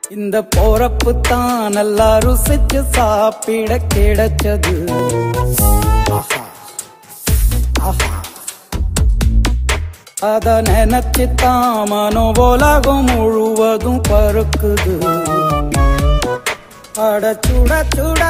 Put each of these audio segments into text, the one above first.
இந்த போறப்பு தான் நல்லா ருசிச்சு சாப்பிட கிடைச்சது ஆஹா ஆஹா அத நினைச்சு தான் மனோ உலகம் முழுவதும் பருக்குது அட சுட சுட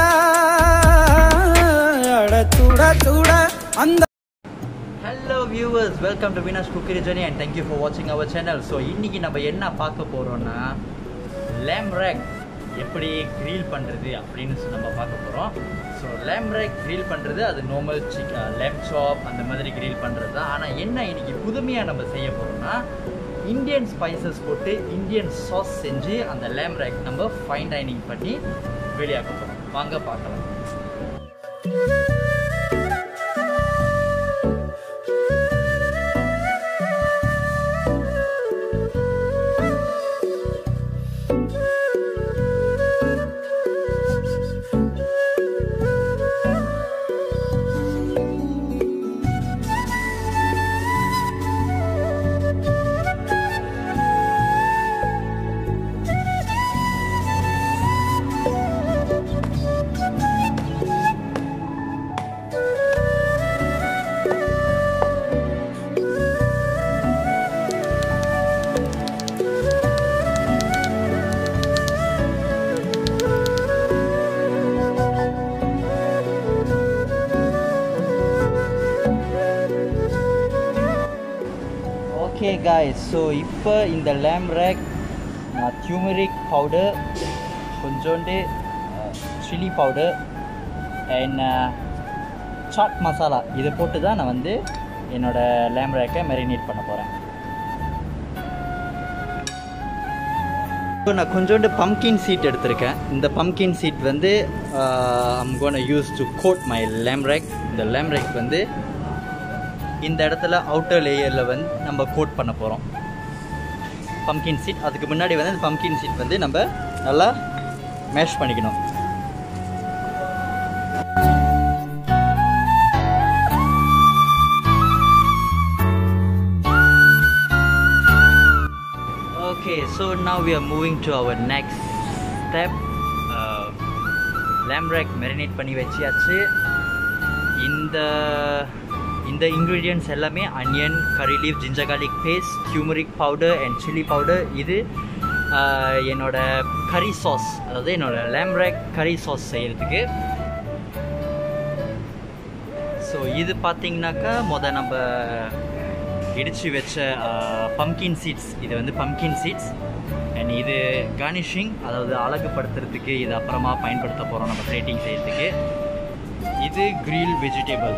அட சுட சுட அந்த hello viewers welcome to Vinash cookery journey and thank you for வாட்சிங் அவர் சேனல் ஸோ இன்றைக்கி நம்ம என்ன பார்க்க போகிறோம்னா லேம் ரேக் எப்படி க்ரீல் பண்ணுறது அப்படின்னு சொல்லி நம்ம பார்க்க போகிறோம் ஸோ லேம் ரேக் க்ரீல் பண்ணுறது அது நார்மல் சிக் லேம் சாப் அந்த மாதிரி க்ரீல் பண்ணுறது தான் ஆனால் என்ன இன்னைக்கு புதுமையாக நம்ம செய்ய போகிறோம்னா இந்தியன் ஸ்பைசஸ் போட்டு இந்தியன் சாஸ் செஞ்சு அந்த லேம் ரேக் நம்ம ஃபைன் டைனிங் பண்ணி வெளியாக்க போகிறோம் வாங்க பார்க்கலாம் ஓகே காய்ஸ் ஸோ இப்போ இந்த லேம் ரேக் நான் டியூமரிக் பவுடர் கொஞ்சோண்டு chilli powder and chaat masala இதை போட்டு தான் நான் வந்து என்னோடய லேம் ரேக்கை மெரினேட் பண்ண போகிறேன் இப்போ நான் கொஞ்சோண்டு பம்கின் சீட் எடுத்திருக்கேன் இந்த பம்கின் சீட் வந்து I'm gonna use to coat my lamb rack இந்த லேம் ரேக் வந்து இந்த இடத்துல அவுட்டர் லேயரில் வந்து நம்ம கோட் பண்ண போகிறோம் பம்கின் சீட் அதுக்கு முன்னாடி வந்து அந்த பம்கின் சீட் வந்து நம்ம நல்லா மேஷ் பண்ணிக்கணும் okay so now we are moving to our next step lamb rack marinate பண்ணி வச்சியாச்சு இந்த இந்த இன்க்ரீடியன்ட்ஸ் எல்லாமே onion curry leaf ginger garlic paste turmeric powder and chilli powder இது ஆஹ், என்னோட கறி சாஸ் அதாவது என்னோட லேம்ரேக் கறி சாஸ் செய்கிறதுக்கு ஸோ இது பார்த்தீங்கன்னாக்கா முத நம்ம இடித்து வச்ச பம்கின் சீட்ஸ் இது வந்து பம்கின் சீட்ஸ் அண்ட் இது கார்னிஷிங் அதாவது அழகுபடுத்துறதுக்கு இது அப்புறமா பயன்படுத்த போகிறோம் நம்ம பிளேட்டிங் செய்யறதுக்கு இது கிரில் வெஜிடேபிள்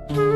Thank